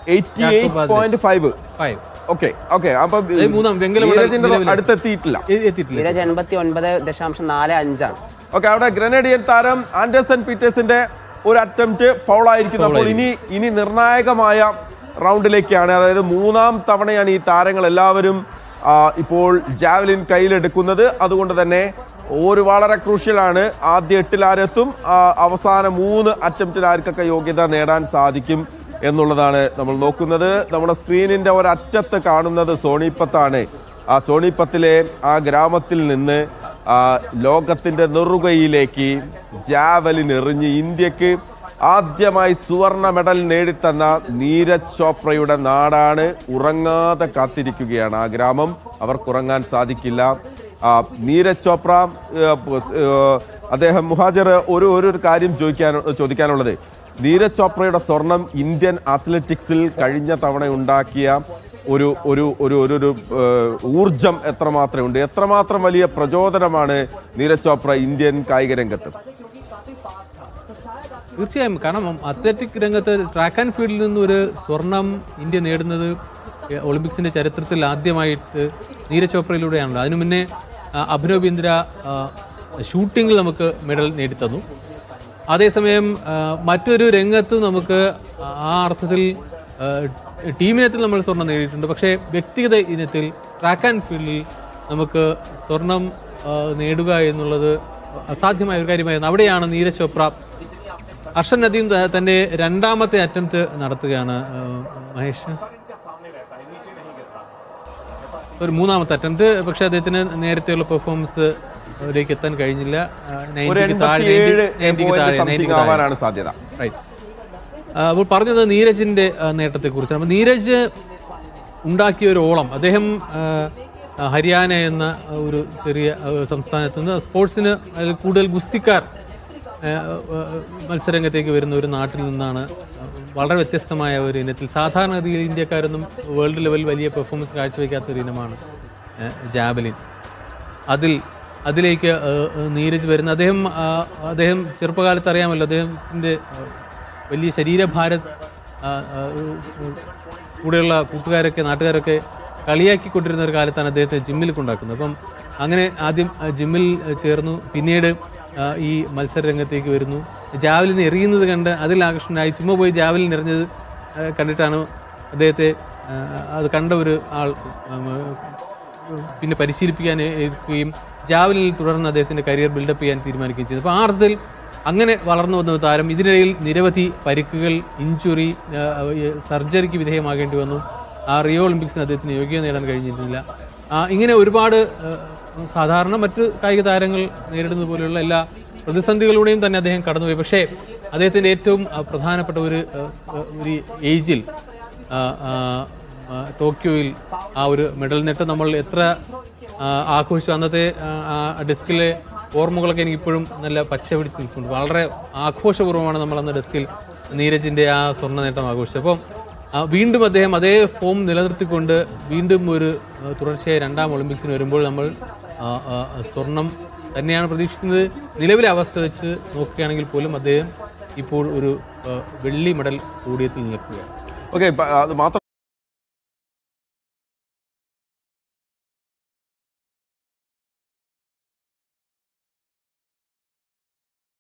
eighty eight point five five okay okay അപ്പൊ മൂന്നാം വെങ്കല മെഡൽ നീരജിന്റെ നിലവിൽ- അടുത്തെത്തിയിട്ടില്ല എത്തിയിട്ടില്ല നീരജ് എൺപത്തി ഒൻപത് ദശാംശം നാല് അഞ്ചാണ് ഓക്കെ അവിടെ ഗ്രനേഡിയൻ താരം ആൻഡേഴ്സൺ പീറ്റേഴ്സിന്റെ ഒരു അറ്റംപ്റ്റ് ഫൗൾ ആയിരിക്കുന്നു അപ്പോൾ ഇനി ഇനി നിർണായകമായ റൗണ്ടിലേക്കാണ് അതായത് മൂന്നാം തവണയാണ് ഈ താരങ്ങൾ എല്ലാവരും ആ, ഇപ്പോൾ ജാവലിൻ കയ്യിലെടുക്കുന്നത് അതുകൊണ്ട് തന്നെ ഒരു വളരെ ക്രൂഷ്യലാണ് ആദ്യ എട്ടിൽ ആരെത്തും ആ, അവസാന മൂന്ന് അറ്റംപ്റ്റിൽ ആർക്കൊക്കെ യോഗ്യത നേടാൻ സാധിക്കും എന്നുള്ളതാണ് നമ്മൾ നോക്കുന്നത് നമ്മുടെ സ്ക്രീനിന്റെ ഒരറ്റത്ത് കാണുന്നത് സോണിപ്പത്താണ് ആ സോണിപ്പത്തിലെ ആ ഗ്രാമത്തിൽ നിന്ന് ആ, ലോകത്തിന്റെ നെറുകയിലേക്ക് ജാവലിൻ എറിഞ്ഞ് ഇന്ത്യക്ക് ആദ്യമായി സുവർണ മെഡൽ നേടിത്തന്ന നീരജ് ചോപ്രയുടെ നാടാണ് ഉറങ്ങാതെ കാത്തിരിക്കുകയാണ് ആ ഗ്രാമം അവർക്കുറങ്ങാൻ സാധിക്കില്ല ആ, നീരജ് ചോപ്ര ഏ, പ്- ഏ, അദ്ദേഹം മുഹാജർ ഒരു ഒരു ഒരു കാര്യം ചോദിക്കാൻ ചോദിക്കാനുള്ളത് നീരജ് ചോപ്രയുടെ സ്വർണം ഇന്ത്യൻ അത്ലറ്റിക്സിൽ കഴിഞ്ഞ തവണ ഉണ്ടാക്കിയ ഒരു ഒരു ഒരു ഒരു ഒരു ഏഹ്, ഊർജം എത്രമാത്രം ഉണ്ട് എത്രമാത്രം വലിയ പ്രചോദനമാണ് നീരജ് ചോപ്ര ഇന്ത്യൻ കായിക രംഗത്ത് തീർച്ചയായും കാരണം അത്ലറ്റിക് രംഗത്ത് ട്രാക്ക് ആൻഡ് ഫീൽഡിൽ നിന്ന് ഒരു സ്വർണം ഇന്ത്യ നേടുന്നത് ഏഹ്, ഒളിമ്പിക്സിന്റെ ചരിത്രത്തിൽ ആദ്യമായിട്ട് നീരജ് ചോപ്രയിലൂടെയാണല്ലോ അതിനു മുന്നേ ആ, അഭിനവ് ബിന്ദ്ര ആ, ഷൂട്ടിങ്ങിൽ നമുക്ക് മെഡൽ നേടിത്തന്നു അതേസമയം ആ, മറ്റൊരു രംഗത്ത് നമുക്ക് ആ അർത്ഥത്തിൽ ആ, ടീമിനത്തിൽ നമ്മൾ സ്വർണം നേടിയിട്ടുണ്ട് പക്ഷേ വ്യക്തിഗത ഇനത്തിൽ ട്രാക്ക് ആൻഡ് ഫീൽഡിൽ നമുക്ക് സ്വർണം ആ, നേടുക എന്നുള്ളത് അസാധ്യമായ ഒരു കാര്യമായിരുന്നു അവിടെയാണ് നീരജ് ചോപ്ര അർഷൻ നദീം ത- തന്റെ രണ്ടാമത്തെ അറ്റംപ്റ്റ് നടത്തുകയാണ് ആ, മഹേഷ് ഒരു മൂന്നാമത്തെ അറ്റംപ്റ്റ് പക്ഷെ അദ്ദേഹത്തിന് നേരത്തെയുള്ള പെർഫോമൻസ് ലേക്ക് എത്താൻ കഴിഞ്ഞില്ല ആ, ഒരു 90 ക്ക് താഴെ എൺപത്തിയേഴ് 90 ക്ക് താഴെ 90 സംതിങ് ക്ക് താഴെ ആവാനാണ് സാധ്യത റൈറ്റ് അപ്പോൾ പറഞ്ഞത് നീരജിന്റെ നേട്ടത്തെ കുറിച്ചാണ് അപ്പോൾ നീരജ് ഉണ്ടാക്കിയ ഒരു ഓളം അദ്ദേഹം ആ, ആ, ഹരിയാന എന്ന ഒരു ചെറിയ ആ, സംസ്ഥാനത്ത് നിന്ന് സ്പോർട്സിന് അതിൽ കൂടുതൽ ഗുസ്തിക്കാർ ആ, ആ, മത്സരരംഗത്തേക്ക് വരുന്ന ഒരു നാട്ടിൽ നിന്നാണ് വളരെ വ്യത്യസ്തമായ ഒരു ഇനത്തിൽ സാധാരണഗതിയിൽ ഇന്ത്യക്കാരൊന്നും വേൾഡ് ലെവലിൽ വലിയ പെർഫോമൻസ് കാഴ്ചവെക്കാത്ത ഒരു ഇനമാണ് ആ, ജാവലിൻ അതിൽ അതിലേക്ക് ആ, ആ, നീരജ് വരുന്ന അദ്ദേഹം ആ, അദ്ദേഹം ചെറുപ്പകാലത്ത് അറിയാമല്ലോ അദ്ദേഹത്തിൻ്റെ ആ, വലിയ ശരീരഭാരം ആ, ആ, ഉ- കൂടെയുള്ള കൂട്ടുകാരൊക്കെ നാട്ടുകാരൊക്കെ കളിയാക്കിക്കൊണ്ടിരുന്ന ഒരു കാലത്താണ് അദ്ദേഹത്തെ ജിമ്മിൽ കൊണ്ടാക്കുന്നത് അപ്പം അങ്ങനെ ആദ്യം ആ, ജിമ്മിൽ ചേർന്നു പിന്നീട് ആ, ഈ മത്സര രംഗത്തേക്ക് വരുന്നു ജാവലിന് എറിയുന്നത് കണ്ട് അതിൽ ആകർഷണനായി ചുമ്മാ പോയി ജാവലിൻ എറിഞ്ഞത് ആ, കണ്ടിട്ടാണ് അദ്ദേഹത്തെ ആ, അത് കണ്ട ഒരു ആൾ ആ, പിന്നെ പരിശീലിപ്പിക്കാൻ ഏൽക്കുകയും ജാവലിനിൽ തുടർന്ന് അദ്ദേഹത്തിന്റെ കരിയർ ബിൽഡപ്പ് ചെയ്യാൻ തീരുമാനിക്കുകയും ചെയ്തു അപ്പോൾ ആ അർത്ഥത്തിൽ അങ്ങനെ വളർന്നു വന്ന ഒരു താരം ഇതിനിടയിൽ നിരവധി പരിക്കുകൾ ഇഞ്ചുറി സർജറിക്ക് വിധേയമാകേണ്ടി വന്നു ആ റിയോ ഒളിമ്പിക്സിന് അദ്ദേഹത്തിന് യോഗ്യത നേടാൻ കഴിഞ്ഞിരുന്നില്ല ആ, ഇങ്ങനെ ഒരുപാട് ആ, സാധാരണ മറ്റ് കായിക താരങ്ങൾ നേരിടുന്നത് പോലെയുള്ള എല്ലാ പ്രതിസന്ധികളിലൂടെയും തന്നെ അദ്ദേഹം കടന്നുപോയി പക്ഷേ അദ്ദേഹത്തിന്റെ ഏറ്റവും ആ, പ്രധാനപ്പെട്ട ഒരു ആ, ഒരു ഏജിൽ ആ, ആ, ആ, ടോക്കിയോയിൽ ആ ഒരു മെഡൽ നേട്ടം നമ്മൾ എത്ര ആ, ആഘോഷിച്ചു അന്നത്തെ ആ, ആ ഡെസ്കിലെ ഓർമ്മകളൊക്കെ എനിക്ക് ഇപ്പോഴും നല്ല പച്ച പിടിച്ച് നിൽക്കുന്നുണ്ട് വളരെ ആഘോഷപൂർവ്വമാണ് നമ്മൾ അന്ന് ഡെസ്കിൽ നീരജിന്റെ ആ സ്വർണ്ണ നേട്ടം ആഘോഷിച്ചത് അപ്പം ആ, വീണ്ടും അദ്ദേഹം അതേ ഫോം നിലനിർത്തിക്കൊണ്ട് വീണ്ടും ഒരു ആ, തുടർച്ചയായ രണ്ടാം ഒളിമ്പിക്സിന് വരുമ്പോൾ നമ്മൾ ആ, ആ, സ്വർണം തന്നെയാണ് പ്രതീക്ഷിക്കുന്നത് നിലവിലെ അവസ്ഥ വെച്ച് നോക്കുകയാണെങ്കിൽ പോലും അദ്ദേഹം ഇപ്പോൾ ഒരു ആ, വെള്ളി മെഡൽ കൂടിയത്തിൽ നിൽക്കുകയാണ് ഓക്കെ അത് മാത്രം